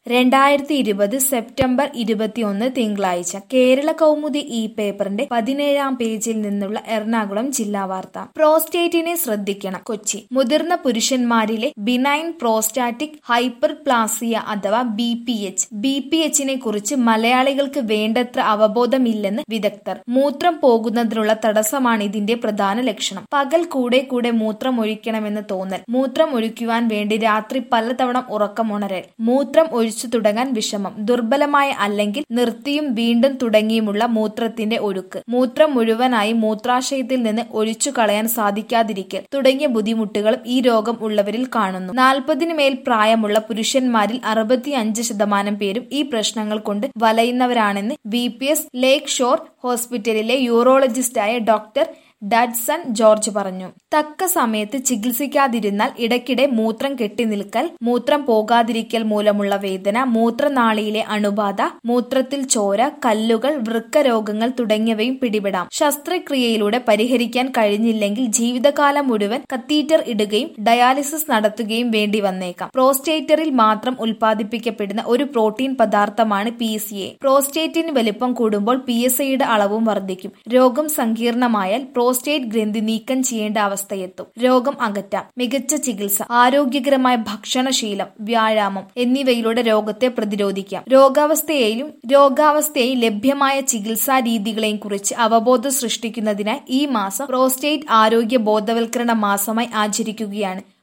രണ്ടായിരത്തി ഇരുപത് സെപ്റ്റംബർ ഇരുപത്തിയൊന്ന് തിങ്കളാഴ്ച കേരള കൗമുദി ഈ പേപ്പറിന്റെ പതിനേഴാം പേജിൽ നിന്നുള്ള എറണാകുളം ജില്ലാ വാർത്ത പ്രോസ്റ്റേറ്റിനെ ശ്രദ്ധിക്കണം കൊച്ചി മുതിർന്ന പുരുഷന്മാരിലെ ബിനൈൻ പ്രോസ്റ്റാറ്റിക് ഹൈപ്പർ പ്ലാസിയ അഥവാ B P H B P എച്ചിനെ കുറിച്ച് മലയാളികൾക്ക് വേണ്ടത്ര അവബോധമില്ലെന്ന് വിദഗ്ധർ മൂത്രം പോകുന്നതിനുള്ള തടസ്സമാണ് ഇതിന്റെ പ്രധാന ലക്ഷണം പകൽ കൂടെ കൂടെ മൂത്രം ഒഴിക്കണമെന്ന് തോന്നൽ മൂത്രം ഒഴിക്കുവാൻ വേണ്ടി രാത്രി പലതവണ ഉറക്കമുണരൽ മൂത്രം ഒഴിച്ചു തുടങ്ങാൻ വിഷമം ദുർബലമായ അല്ലെങ്കിൽ നിർത്തിയും വീണ്ടും തുടങ്ങിയുമുള്ള മൂത്രത്തിന്റെ ഒഴുക്ക് മൂത്രം മുഴുവനായി മൂത്രാശയത്തിൽ നിന്ന് ഒഴിച്ചു കളയാൻ സാധിക്കാതിരിക്കൽ തുടങ്ങിയ ബുദ്ധിമുട്ടുകളും ഈ രോഗം ഉള്ളവരിൽ കാണുന്നു നാൽപ്പതിനു മേൽ പ്രായമുള്ള പുരുഷന്മാരിൽ അറുപത്തിയഞ്ച് ശതമാനം പേരും ഈ പ്രശ്നങ്ങൾ കൊണ്ട് വലയുന്നവരാണെന്ന് V P S lake shore ഹോസ്പിറ്റലിലെ യൂറോളജിസ്റ്റായ ഡോക്ടർ ഡഡ്സൺ ജോർജ് പറഞ്ഞു തക്ക സമയത്ത് ചികിത്സിക്കാതിരുന്നാൽ ഇടയ്ക്കിടെ മൂത്രം കെട്ടിനിൽക്കൽ മൂത്രം പോകാതിരിക്കൽ മൂലമുള്ള വേദന മൂത്രനാളിയിലെ അണുബാധ മൂത്രത്തിൽ ചോര കല്ലുകൾ വൃക്ക രോഗങ്ങൾ തുടങ്ങിയവയും പിടിപെടാം ശസ്ത്രക്രിയയിലൂടെ പരിഹരിക്കാൻ കഴിഞ്ഞില്ലെങ്കിൽ ജീവിതകാലം മുഴുവൻ കത്തീറ്റർ ഇടുകയും ഡയാലിസിസ് നടത്തുകയും വേണ്ടി വന്നേക്കാം പ്രോസ്റ്റേറ്ററിൽ മാത്രം ഉൽപ്പാദിപ്പിക്കപ്പെടുന്ന ഒരു പ്രോട്ടീൻ പദാർത്ഥമാണ് പി സി എ പ്രോസ്റ്റേറ്റിന് വലിപ്പം കൂടുമ്പോൾ പി എസ് ഐയുടെ അളവും വർദ്ധിക്കും രോഗം സങ്കീർണമായാൽ പ്രോസ്റ്റേറ്റ് ഗ്രന്ഥി നീക്കം ചെയ്യേണ്ട അവസ്ഥയെത്തും രോഗം അകറ്റാം മികച്ച ചികിത്സ ആരോഗ്യകരമായ ഭക്ഷണശീലം വ്യായാമം എന്നിവയിലൂടെ രോഗത്തെ പ്രതിരോധിക്കാം രോഗാവസ്ഥയെയും രോഗാവസ്ഥയെയും ലഭ്യമായ ചികിത്സാ രീതികളെയും കുറിച്ച് അവബോധം സൃഷ്ടിക്കുന്നതിനായി ഈ മാസം പ്രോസ്റ്റേറ്റ് ആരോഗ്യ ബോധവൽക്കരണ മാസമായി ആചരിക്കുകയാണ്